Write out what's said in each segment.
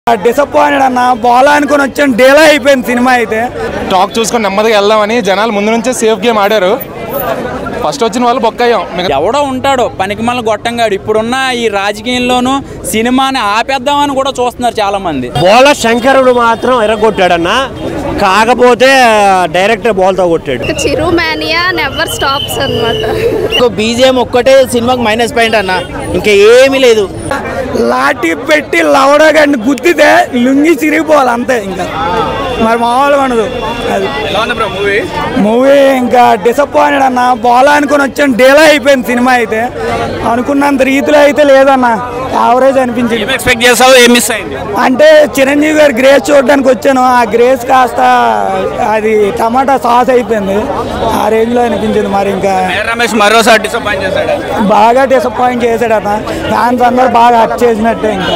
Disappointed అన్న బాలా అనుకుని వచ్చాను డేలా అయిపోయింది సినిమా అయితే టాక్ చూసుకొని నెమ్మదిగా వెళ్దామని జనాలు ముందు నుంచే సేఫ్ గేమ్ ఆడారు ఫస్ట్ వచ్చిన వాళ్ళు బొక్కయ్యాం మిగతా ఎవడో ఉంటాడు పనికిమాల గొట్టంగాడు ఇప్పుడున్న ఈ రాజకీయంలోనూ సినిమాని ఆపేద్దామని కూడా చూస్తున్నారు చాలా మంది బోల శంకరుడు మాత్రం ఎరగొట్టాడన్న కాకపోతే డైరెక్టర్ బాల్తో కొట్టాడు చిరు మానియా నెవర్ స్టాప్స్ అనమాట బీజిఎం ఒక్కటే సినిమాకి మైనస్ పాయింట్ అన్న ఇంకా ఏమీ లేదు లాఠీ పెట్టి లవడగండి గుద్దితే లుంగి చిరిగిపోవాలి అంతే ఇంకా మరి మామూలుగా ఉండదు అది మూవీ ఇంకా డిసప్పాయింటెడ్ అన్న బాలా అనుకుని వచ్చాను డేలా అయిపోయింది సినిమా అయితే అనుకున్నంత రీతిలో అయితే లేదన్న యావరేజ్ అనిపించింది ఎక్స్పెక్ట్ చేసావు ఏం మిస్ అయింది అంటే చిరంజీవి గారి గ్రేస్ చూడడానికి వచ్చాను ఆ గ్రేస్ కాస్త అది టమాటా సాస్ అయిపోయింది ఆ రేంజ్లో అనిపించింది మరి ఇంకా రమేష్ మరోసారి డిసప్పాయింట్ చేశాడు బాగా డిసప్పాయింట్ చేశాడు అన్న ఫ్యాన్స్ అందరూ బాగా హట్ చేసినట్టే ఇంకా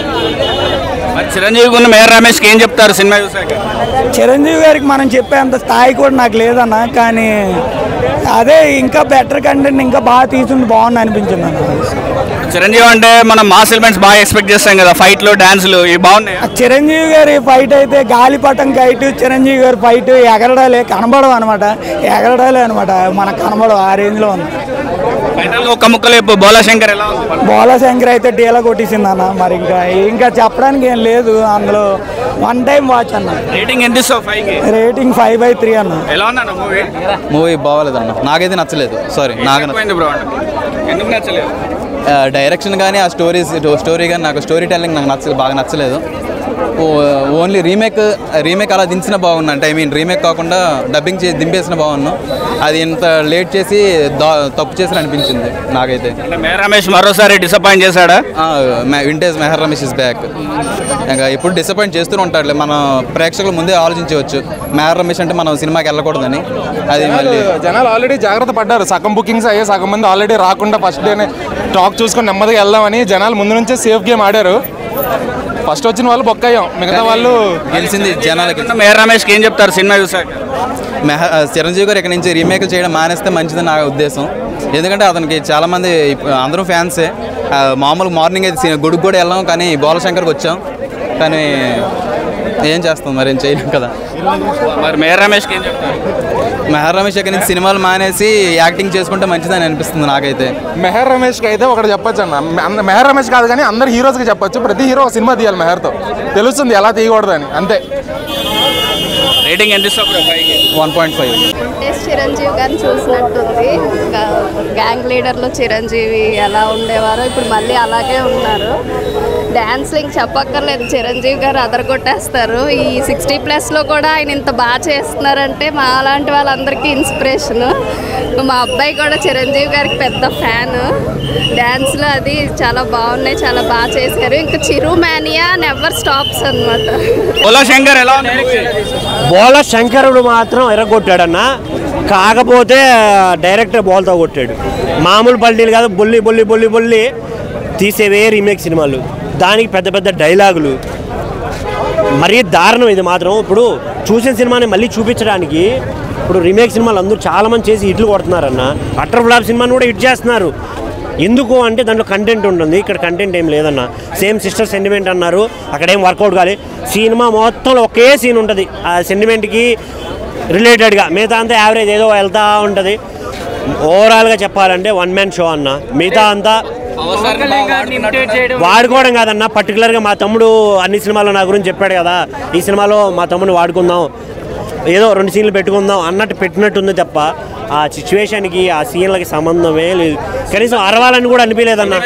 మరి చిరంజీవి ఉన్న మేయర్ రమేష్కి ఏం చెప్తారు సినిమా చూసాక చిరంజీవి గారికి మనం చెప్పేంత స్థాయి కూడా నాకు లేదన్న కానీ అదే ఇంకా బెటర్ కంటెంట్ ఇంకా బాగా తీసుంది బాగుంది అనిపించింది అన్న చిరంజీవి అంటే మనం మాస్ ఎలిమెంట్స్ బాగా ఎక్స్పెక్ట్ చేస్తాం కదా ఫైట్లు డాన్సులు ఇవి బాగున్నాయి ఆ చిరంజీవి గారి ఫైట్ అయితే గాలిపటం కైట్ చిరంజీవి గారి ఫైట్ ఎగరడాలే కనబడవు అనమాట ఎగరడాలే అనమాట మనకు కనబడవు ఆ రేంజ్లో ఉంది ఫైనల్ ఒక్క ముక్కలు చెప్పు బోలా శంకర్ ఎలా ఉంది బోలా శంకర్ అయితే డీలా కొట్టేసింది అన్న మరి ఇంకా ఇంకా చెప్పడానికి ఏం లేదు అందులో వన్ టైం వాచ్ అన్న రేటింగ్ ఎంత ఇస్తావు ఫైవ్ కి రేటింగ్ ఫైవ్ బై త్రీ అన్న ఎలా ఉన్నాను మూవీ మూవీ బాగోలేదన్న నాకైతే నచ్చలేదు సారీ నాకు నచ్చ- బ్రో ఎందుకు నచ్చలేదు ఆ, డైరెక్షన్ కానీ ఆ స్టోరీస్ స్టోరీ కానీ నాకు స్టోరీ టెల్లింగ్ నాకు నచ్చలేదు బాగా నచ్చలేదు ఓ- ఓన్లీ రీమేక్ రీమేక్ అలా దించిన బాగుంది అంటే ఐ మీన్ రీమేక్ కాకుండా డబ్బింగ్ చేసి దింపేసిన బాగున్నాను అది ఇంత లేట్ చేసి దా- తప్పు చేసిన అనిపించింది నాకైతే అంటే మేయర్ రమేష్ మరోసారి డిసప్పాయింట్ చేశాడా vintage Meher Ramesh is back ఇంకా ఇప్పుడు డిసప్పాయింట్ చేస్తూనే ఉంటాడులే మన ప్రేక్షకులు ముందే ఆలోచించవచ్చు మెహర్ రమేష్ అంటే మనం సినిమాకి వెళ్ళకూడదని అది మళ్ళీ జనాలు ఆల్రెడీ జాగ్రత్త పడ్డారు సగం బుకింగ్స్ అయ్యాయి సగం మంది ఆల్రెడీ రాకుండా ఫస్ట్ డేనే టాక్ చూసుకొని నెమ్మదిగా వెళ్దామని జనాలు ముందు నుంచే సేఫ్ గేమ్ ఆడారు ఫస్ట్ వచ్చిన వాళ్ళు బొక్కయ్యాం మిగతా వాళ్ళు గెలిచింది జనాలకి మేయర్ రమేష్కి ఏం చెప్తారు సినిమా చూసాక మెహ చిరంజీవి గారు ఇక్కడ నుంచి రీమేక్లు చేయడం మానేస్తే మంచిదని నా ఉద్దేశం ఎందుకంటే అతనికి చాలామంది ఇప్- అందరూ ఫ్యాన్సే ఆ, మామూలు మార్నింగ్ అయితే సి- గుడికి కూడా వెళ్ళాం కానీ బాలశంకర్కి వచ్చాం కానీ ఏం చేస్తాం మరి ఏం చేయలేం కదా మరి మేయర్ రమేష్కి ఏం చెప్తారు మెహర్ రమేష్ ఇక్కడ నుంచి సినిమాలు మానేసి యాక్టింగ్ చేసుకుంటే మంచిదని అనిపిస్తుంది నాకైతే మెహర్ రమేష్కి అయితే ఒకటి చెప్పొచ్చు అన్న అన్న- మెహర్ రమేష్ కాదు కానీ అందరు హీరోస్కి చెప్పొచ్చు ప్రతి హీరో ఒక సినిమా తీయాలి మెహర్తో తెలుస్తుంది ఎలా తీయకూడదని అంతే రేటింగ్ ఎంత ఇస్తావు బ్రో ఫైవ్ కి one point five yes Chiranjeevi గారిని చూసినట్టుంది ఇంకా గ్యాంగ్ లీడర్లో చిరంజీవి ఎలా ఉండేవారో ఇప్పుడు మళ్ళీ అలాగే ఉన్నారు డ్యాన్స్ ఇంక చెప్పక్కర్లేదు చిరంజీవి గారు అదరగొట్టేస్తారు ఈ సిక్స్టీ ప్లస్లో కూడా ఆయన ఇంత బాగా చేస్తున్నారంటే మా లాంటి వాళ్ళందరికీ ఇన్స్పిరేషన్ మా అబ్బాయి కూడా చిరంజీవి గారికి పెద్ద ఫ్యాన్ డ్యాన్స్లో అది చాలా బాగున్నాయి చాలా బాగా చేశారు ఇంకా చిరు మానియా నెవర్ స్టాప్స్ అనమాట బోలా శంకర్ ఎలా ఉంది బోల శంకరుడు మాత్రం ఎరగొట్టాడన్న కాకపోతే డైరెక్టర్ బాల్తో కొట్టాడు మామూలు పల్టీలు కాదు బొల్లి బొల్లి బొల్లి బొల్లి తీసేవే రీమేక్ సినిమాలు దానికి పెద్ద పెద్ద డైలాగులు మరీ దారుణం ఇది మాత్రం ఇప్పుడు చూసిన సినిమాని మళ్ళీ చూపించడానికి ఇప్పుడు రీమేక్ సినిమాలు అందరూ చాలా మంది చేసి హిట్లు కొడుతున్నారన్న అటర్ ఫ్లాప్ సినిమాని కూడా హిట్ చేస్తున్నారు ఎందుకు అంటే దాంట్లో కంటెంట్ ఉంటుంది ఇక్కడ కంటెంట్ ఏం లేదన్న సేమ్ సిస్టర్ సెంటిమెంట్ అన్నారు అక్కడ ఏం వర్కౌట్ కాలేదు సినిమా మొత్తంలో ఒకే సీన్ ఉంటుంది ఆ సెంటిమెంట్కి రిలేటెడ్గా మిగతా అంతా యావరేజ్ ఏదో వెళ్తూ ఉంటుంది ఓవరాల్గా చెప్పాలంటే వన్ మ్యాన్ షో అన్న మిగతా అంతా వాడుకోవడం కాదన్న పర్టికులర్గా మా తమ్ముడు అన్ని సినిమాల్లో నా గురించి చెప్పాడు కదా ఈ సినిమాలో మా తమ్ముడిని వాడుకుందాం ఏదో రెండు సీన్లు పెట్టుకుందాం అన్నట్టు పెట్టినట్టుంది తప్ప ఆ సిచ్యువేషన్కి ఆ సీన్లకి సంబంధమే లేదు కనీసం అరవాలని కూడా అనిపించలేదన్న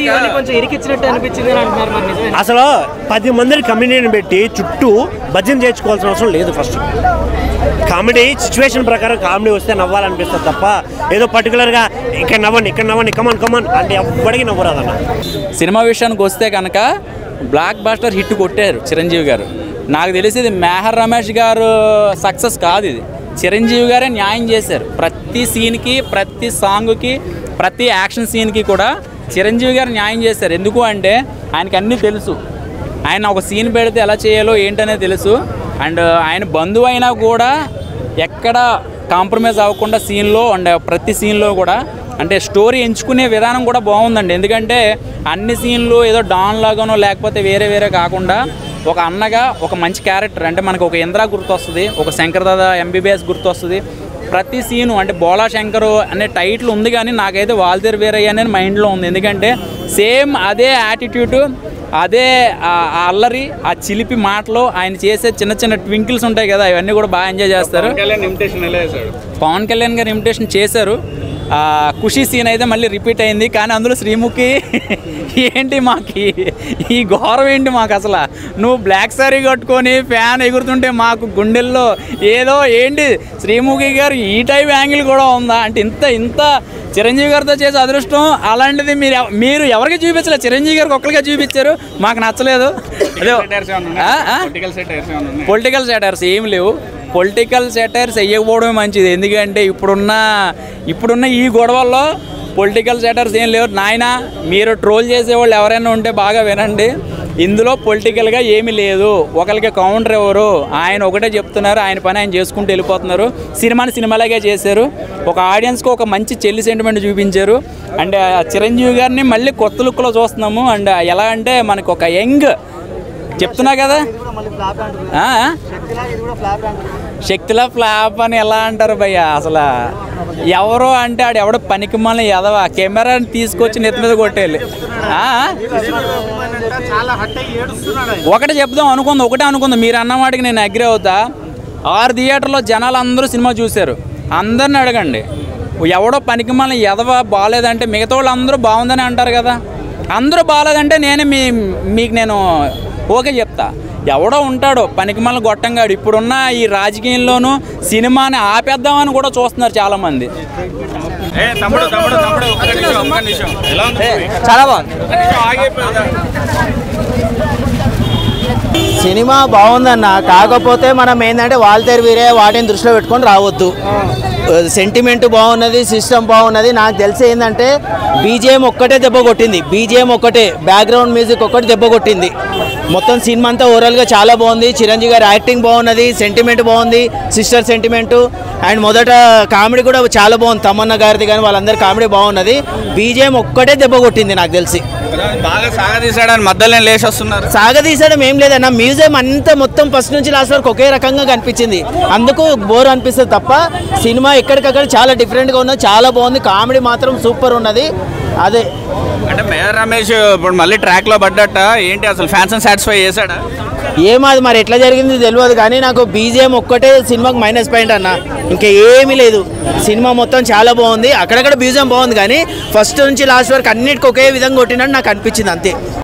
అసలు పది మందిని కమ్యూనిటీని పెట్టి చుట్టూ భజన చేర్చుకోవాల్సిన అవసరం లేదు ఫస్ట్ కామెడీ సిచ్యువేషన్ ప్రకారం కామెడీ వస్తే నవ్వాలనిపిస్తుంది తప్ప ఏదో పర్టికులర్గా ఇక్కడ నవ్వండి ఇక్కడ నవ్వండి కమన్ కమన్ అంటే ఎవ్వడికి నవ్వరాదన్న సినిమా విషయానికి వస్తే కనుక బ్లాక్ బాస్టర్ హిట్ కొట్టారు చిరంజీవి గారు నాకు తెలిసి ఇది మేహర్ రమేష్ గారు సక్సెస్ కాదు ఇది చిరంజీవి గారే న్యాయం చేశారు ప్రతి సీన్కి ప్రతి సాంగ్కి ప్రతి యాక్షన్ సీన్కి కూడా చిరంజీవి గారు న్యాయం చేశారు ఎందుకు అంటే ఆయనకి అన్నీ తెలుసు ఆయన ఒక సీన్ పెడితే ఎలా చేయాలో ఏంటనేది తెలుసు అండ్ ఆయన బంధువు అయినా కూడా ఎక్కడ కాంప్రమైజ్ అవ్వకుండా సీన్లో అండ్ ప్రతి సీన్లో కూడా అంటే స్టోరీ ఎంచుకునే విధానం కూడా బాగుందండి ఎందుకంటే అన్ని సీన్లు ఏదో డాన్ లాగానో లేకపోతే వేరే వేరే కాకుండా ఒక అన్నగా ఒక మంచి క్యారెక్టర్ అంటే మనకు ఒక ఇంద్ర గుర్తొస్తుంది ఒక శంకర్ దాదా ఎంబీబీఎస్ గుర్తొస్తుంది ప్రతి సీను అంటే బోలా శంకర్ అనే టైటిల్ ఉంది కానీ నాకైతే వాల్తేరు వీరయ్య అనేది మైండ్లో ఉంది ఎందుకంటే సేమ్ అదే యాటిట్యూడ్ అదే ఆ ఆ అల్లరి ఆ చిలిపి మాటలు ఆయన చేసే చిన్న చిన్న ట్వింకిల్స్ ఉంటాయి కదా అవన్నీ కూడా బాగా ఎంజాయ్ చేస్తారు పవన్ కళ్యాణ్ గారు ఇమిటేషన్ చేశారు ఆ, ఖుషి సీన్ అయితే మళ్ళీ రిపీట్ అయింది కానీ అందులో శ్రీముఖి ఏంటి మాకి ఈ ఘోరం ఏంటి మాకు అసలు నువ్వు బ్లాక్ సారీ కట్టుకొని ఫ్యాన్ ఎగురుతుంటే మాకు గుండెల్లో ఏదో ఏంటి శ్రీముఖి గారు ఈ టైప్ యాంగిల్ కూడా ఉందా అంటే ఇంత ఇంత చిరంజీవి గారితో చేసే అదృష్టం అలాంటిది మీరు ఎవ- మీరు ఎవరికి చూపించలేదు చిరంజీవి గారికి ఒక్కరిగా చూపించారు మాకు నచ్చలేదు అదే పొలిటికల్ సెటర్స్ ఏం లేవు పొలిటికల్ సెటర్స్ వేయకపోవడమే మంచిది ఎందుకంటే ఇప్పుడున్న ఇప్పుడున్న ఈ గొడవల్లో పొలిటికల్ సెటర్స్ ఏం లేవు నాయన మీరు ట్రోల్ చేసేవాళ్ళు ఎవరైనా ఉంటే బాగా వినండి ఇందులో పొలిటికల్గా ఏమీ లేదు ఒకరికి కౌంటర్ ఎవరు ఆయన ఒకటే చెప్తున్నారు ఆయన పని ఆయన చేసుకుంటూ వెళ్ళిపోతున్నారు సినిమాని సినిమాలాగే చేశారు ఒక ఆడియన్స్కి ఒక మంచి చెల్లి సెంటిమెంట్ చూపించారు అండ్ ఆ చిరంజీవి గారిని మళ్ళీ కొత్త లుక్లో చూస్తున్నాము అండ్ ఎలా అంటే మనకు ఒక యంగ్ చెప్తున్నా కదా ఆ? శక్తిలో ఫ్లాప్ అని ఎలా అంటారు భయ్య అసలు ఎవరో అంటే ఆడు ఎవడో పనికి మన ఎదవ కెమెరాని తీసుకొచ్చి నెత్తి మీద కొట్టేయాలి ఆ? ఒకటి చెప్దాం అనుకుంది ఒకటే అనుకుంది మీరు అన్న వాటికి నేను అగ్రి అవుతా ఆరు థియేటర్లో జనాలు అందరూ సినిమా చూశారు అందరిని అడగండి ఎవడో పనికి మన ఎదవ బాగాలేదంటే మిగతా వాళ్ళు అందరూ బాగుందని అంటారు కదా అందరూ బాగాలేదంటే నేనే మీ మీకు నేను ఓకే చెప్తా ఎవడో ఉంటాడో పనికి మన గొట్టంగాడు ఇప్పుడున్న ఈ రాజకీయంలోనూ సినిమాని ఆపేద్దామని కూడా చూస్తున్నారు చాలామంది చాలా బాగుంది సినిమా బాగుందన్న కాకపోతే మనం ఏంటంటే వాల్తేరు వీరే వాటిని దృష్టిలో పెట్టుకొని రావద్దు సెంటిమెంట్ బాగున్నది సిస్టమ్ బాగున్నది నాకు తెలిసి ఏంటంటే బీజిఎం ఒక్కటే దెబ్బ కొట్టింది బీజిఎం ఒక్కటే బ్యాక్గ్రౌండ్ మ్యూజిక్ ఒక్కటి దెబ్బ కొట్టింది మొత్తం సినిమా అంతా ఓవరాల్గా చాలా బాగుంది చిరంజీవి గారి యాక్టింగ్ బాగున్నది సెంటిమెంట్ బాగుంది సిస్టర్ సెంటిమెంట్ అండ్ మొదట కామెడీ కూడా చాలా బాగుంది తమన్న గారిది కానీ వాళ్ళందరి కామెడీ బాగున్నది బీజిఎం ఒక్కటే దెబ్బ కొట్టింది నాకు తెలిసి బాగా సాగదీసాడని మధ్యలో లేచి వస్తున్నారు సాగదీసడం ఏం లేదన్న మ్యూజియం అంతా మొత్తం ఫస్ట్ నుంచి లాస్ట్ వరకు ఒకే రకంగా కనిపించింది అందుకు బోర్ అనిపిస్తుంది తప్ప సినిమా ఎక్కడికక్కడ చాలా డిఫరెంట్గా ఉన్నది చాలా బాగుంది కామెడీ మాత్రం సూపర్ ఉన్నది అదే అంటే మేయర్ రమేష్ ఇప్పుడు మళ్ళీ ట్రాక్ లో పడ్డట ఏంటి అసలు ఫ్యాన్స్ సాటిస్ఫై చేశాడా ఏమాది మరి ఎట్లా జరిగింది తెలియదు కానీ నాకు బీజిఎం ఒక్కటే సినిమాకి మైనస్ పాయింట్ అన్న ఇంకా ఏమీ లేదు సినిమా మొత్తం చాలా బాగుంది అక్కడక్కడ బీజిఎం బాగుంది కానీ ఫస్ట్ నుంచి లాస్ట్ వరకు అన్నిటికీ ఒకే విధంగా కొట్టినట్టు నాకు అనిపించింది అంతే